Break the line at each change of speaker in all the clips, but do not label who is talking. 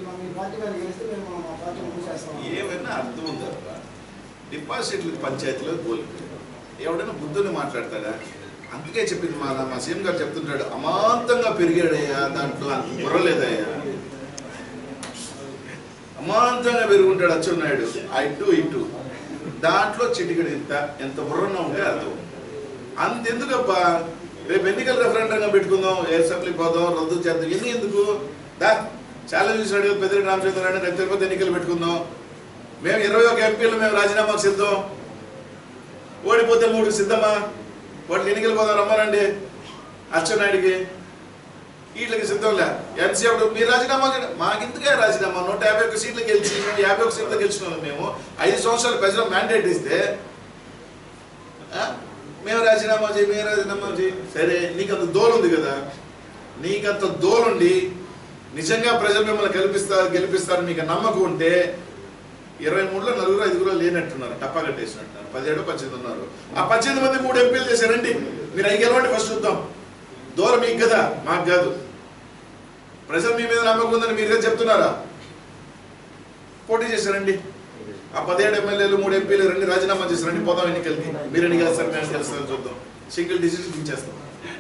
మా మీ పార్టీ గారు గెలిస్తే మేము మా పార్టీ మూసేస్తాం
ఏమైనా అర్థం ఉందా డిపాజిట్లు పంచాయతీలో కోల్పోయారు ఎవడైనా బుద్ధుని మాట్లాడతాడా అందుకే చెప్పింది మా మా సీఎం గారు చెప్తుంటాడు అమాంతంగా పెరిగాడయ్యా దాంట్లో అంత బుర్రలేదయ్యా అమాంతంగా పెరుగుంటాడు అచ్చెన్నాయుడు ఇటు ఇటు దాంట్లో చిటికడు ఇంత ఎంత బుర్రన్నా ఉంటే అర్థం అంతెందుకబ్బా రేపు ఎన్నికల రెఫరెండంగా పెట్టుకుందాం అసెంబ్లీ పోదాం రద్దు చేద్దాం ఎన్ని ఎందుకు దా చాలా చూసాడు పెద్దరెడ్డి రామచంద్ర రేపు తిరుపతి ఎన్నికలు పెట్టుకుందాం మేము ఇరవై ఒక ఎంపీలు మేము రాజీనామాకు సిద్ధం ఓడిపోతే మూడు సిద్ధమా వాటికి ఎన్నికలు పోదాం రమ్మనండి అచ్చెన్నాయుడికి వీటికి సిద్ధంలే ఎంతసేపు మీ రాజీనామా చేయండి. మాకెందుకే రాజీనామా నూట యాభై ఒక్క సీట్లు గెలిచి మేము యాభై ఒక్క సీట్లు గెలిచినాం మేము ఐదు సంవత్సరాలు ప్రజలు మ్యాండేట్ ఇస్తే ఆ? మేము రాజీనామా చేయి మేము రాజీనామా చేయి సరే నీకు అంత దోలు ఉంది కదా నీకంత దోలుండి నిజంగా ప్రజలు మిమ్మల్ని గెలిపిస్తారు గెలిపిస్తారు మీకు నమ్మకం ఉంటే ఇరవై మూడులో నలుగురు ఐదుగురు లేనట్టున్నారు టప్పా కట్టేసినట్టున్నారు పదిహేడు పద్దెనిమిది ఉన్నారు ఆ పద్దెనిమిది మంది మూడు ఎంపీలు చేశారండి మీరు ఐదు గెలవండి ఫస్ట్ చూద్దాం దూరం మీకు కదా మాకు కాదు ప్రజలు మీ మీద నమ్మకం ఉందని మీరే చెప్తున్నారా పోటీ చేశారండి ఆ పదిహేడు ఎమ్మెల్యేలు మూడు ఎంపీలు రెండు రాజీనామా చేశారండి పోదాం ఎన్నికలకి మీరు ఎన్ని గెలుస్తారు మేము గెలుస్తారని చూద్దాం సింగిల్ డిసిషన్ దించేస్తాం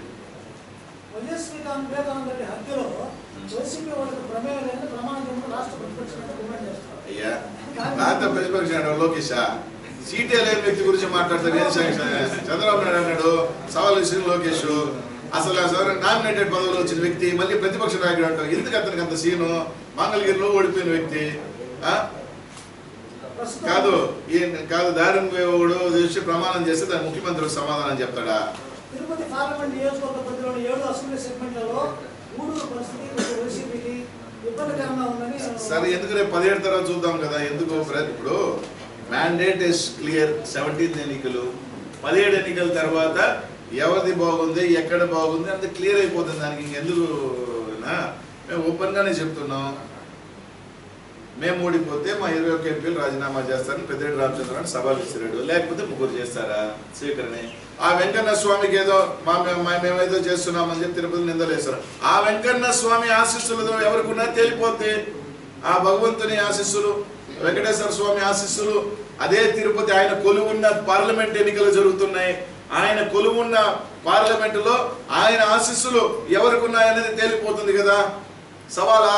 వైఎస్ శ్రీకాంత్ వివేకానంద రెడ్డి హత్యలో వైసీపీ వాళ్ళకి ప్రమేయం లేని ప్రమాణం చేయమని రాష్ట్ర ప్రతిపక్ష నేత డిమాండ్ చేస్తారు
అయ్యా రాత ప్రతిపక్ష నాయకుడు లోకేష్ సీటే లేని వ్యక్తి గురించి మాట్లాడతారు ఏం శాంక్షన్? చంద్రబాబు నాయుడు అన్నాడు సవాల్ విషయం లోకేష్ అసలు అసలు నామినేటెడ్ పదవిలో వచ్చిన వ్యక్తి మళ్ళీ ప్రతిపక్ష నాయకుడు అంటారు ఎందుకు అతనికి అంత సీను మంగళగిరిలో ఓడిపోయిన వ్యక్తి ఆ?
ప్రస్తుతం
కాదు ఈయన కాదు దారిని పోయేవాడు చూసి ప్రమాణం చేస్తే దాని ముఖ్యమంత్రికి సమాధానం చెప్తాడా
తిరుపతి పార్లమెంట్ నియోజకవర్గ పరిధిలోని ఏడు అసెంబ్లీ సెగ్మెంట్లలో ఊడూరు పరిస్థితి కొంచెం వైసీపీకి ఇబ్బందికరంగా ఉందని
సరే ఎందుకు రేపు పదిహేడు తర్వాత చూద్దాం కదా ఎందుకు ప్ర- ఇప్పుడు మ్యాండేట్ ఇస్ క్లియర్ సెవెంటీన్త్ ఎన్నికలు పదిహేడు ఎన్నికల తర్వాత ఎవరిది బాగుంది ఎక్కడ బాగుంది అంత క్లియర్ అయిపోతుంది దానికి ఇంకెందుకు నా? మేము ఓపెన్గానే చెప్తున్నాం మేము ఓడిపోతే మా ఇరవై ఒక్క ఎంపీలు రాజీనామా చేస్తారని పెద్దిరెడ్డి రామచంద్రరావు సవాల్ ఇచ్చాడు లేకపోతే ముగ్గురు చేస్తారా స్వీకరణి ఆ వెంకన్న స్వామికి ఏదో మా మేము- మా- మేమేదో చేస్తున్నామని చెప్పి తిరుపతి నిందలేస్తారు ఆ వెంకన్న స్వామి ఆశీస్సులు ఎవరికి ఉన్నా తేలిపోతే ఆ భగవంతుని ఆశీస్సులు వెంకటేశ్వర స్వామి ఆశీస్సులు అదే తిరుపతి ఆయన కొలువున్న పార్లమెంట్ ఎన్నికలు జరుగుతున్నాయి ఆయన కొలువున్న పార్లమెంటులో ఆయన ఆశీస్సులు ఎవరికి ఉన్నాయనేది తేలిపోతుంది కదా సవాలా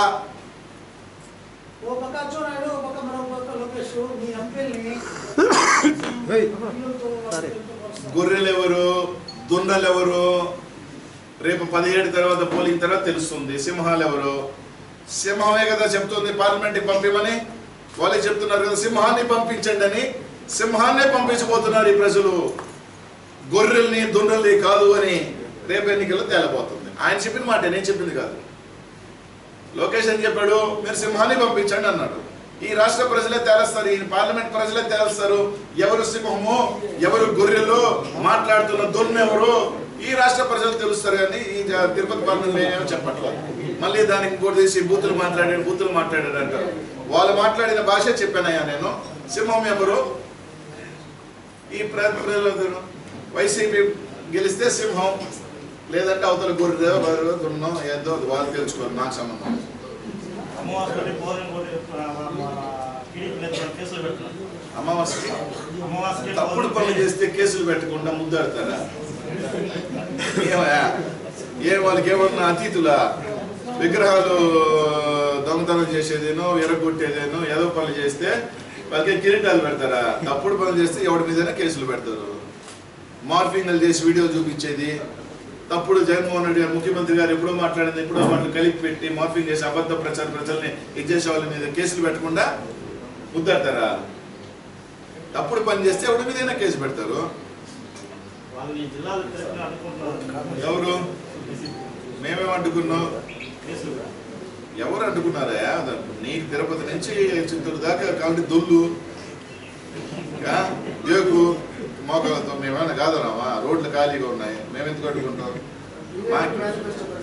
ఓ పక్క అచ్చెన్నాయుడు ఓ పక్క మరో పక్క లోకేష్ మీ ఎంపీల్ని ఎంపీలతో వస్తారు.
గొర్రెలు ఎవరు దున్నలు ఎవరు రేపు పదిహేడు తర్వాత పోలింగ్ తర్వాత తెలుస్తుంది సింహాలు ఎవరు సింహమే కదా చెప్తుంది పార్లమెంట్కి పంపిమని వాళ్ళే చెప్తున్నారు కదా సింహాన్ని పంపించండి అని సింహాన్నే పంపించబోతున్నారు ఈ ప్రజలు గొర్రెల్ని దున్నల్ని కాదు అని రేపు ఎన్నికల్లో తేలబోతుంది ఆయన చెప్పిన మాట నేను చెప్పింది కాదు లోకేష్ అని చెప్పాడు మీరు సింహాన్ని పంపించండి అన్నాడు ఈ రాష్ట్ర ప్రజలే తేలుస్తారు ఈ పార్లమెంట్ ప్రజలే తేలుస్తారు ఎవరు సింహము ఎవరు గొర్రెలు మాట్లాడుతున్న దొన్న ఎవరు ఈ రాష్ట్ర ప్రజలు తెలుస్తారు కానీ ఈ జ- తిరుపతి పార్లమెంట్ ఏమో చెప్పట్లేదు మళ్ళీ దానికి ఇంకోటి తీసి బూతులు మాట్లాడాడు బూతులు మాట్లాడాడు అంటారు వాళ్ళు మాట్లాడిన భాష చెప్పానయ్యా నేను సింహం ఎవరు ఈ ప్ర- ప్రజలు వైసీపీ గెలిస్తే సింహం లేదంటే అవతల గొర్రె బర్రె దున్నం ఏదో అది వాళ్ళు తెలుసుకోరు నాకు సంబంధం లేదు.
అమ్మవారి భోజనం కూడా టీడీపీ నేతలు కేసులు పెడుతున్నారు
అమావాస్యకి
అమ్మవారికి
తప్పుడు పనులు చేస్తే కేసులు పెట్టకుండా ముద్దాడతారా ఏమయ్యా ఏ వాళ్ళకి ఏమన్నా అతీతులా విగ్రహాలు దొంగతనం చేసేదేనో ఎరగొట్టేదేనో ఏదో పనులు చేస్తే వాళ్ళకి కిరీటాలు పెడతారా తప్పుడు పనులు చేస్తే ఎవరి మీదైనా కేసులు పెడతారు మార్ఫింగ్లు చేసి వీడియో చూపించేది తప్పుడు జగన్మోహన్ రెడ్డి గారు ముఖ్యమంత్రి గారు ఎప్పుడో మాట్లాడింది ఎప్పుడో వాళ్ళు కలిపి పెట్టి మార్ఫింగ్ చేసి అబద్ధ ప్రచార ప్రజల్ని ఇది చేసే వాళ్ళ మీద కేసులు పెట్టకుండా ముద్దాడతారా తప్పుడు పని చేస్తే ఎవరి మీదైనా కేసు పెడతారు
వాళ్ళు ఈ జిల్లాలో తిరగని అనుకుంటున్నారు
ఎవరు మేమేం అడ్డుకున్నాం
కేసులు
ఎవరు అడ్డుకున్నారా నీకు తిరుపతి నుంచి చిత్తూరు దాకా కాబట్టి దొల్లు ఆ, ఏగు మోకాలతో మేమేమైనా కాదన్నామా రోడ్లు ఖాళీగా ఉన్నాయి మేము ఎందుకు అడ్డుకుంటాం
ఇదే
మాకు
మేనిఫెస్టో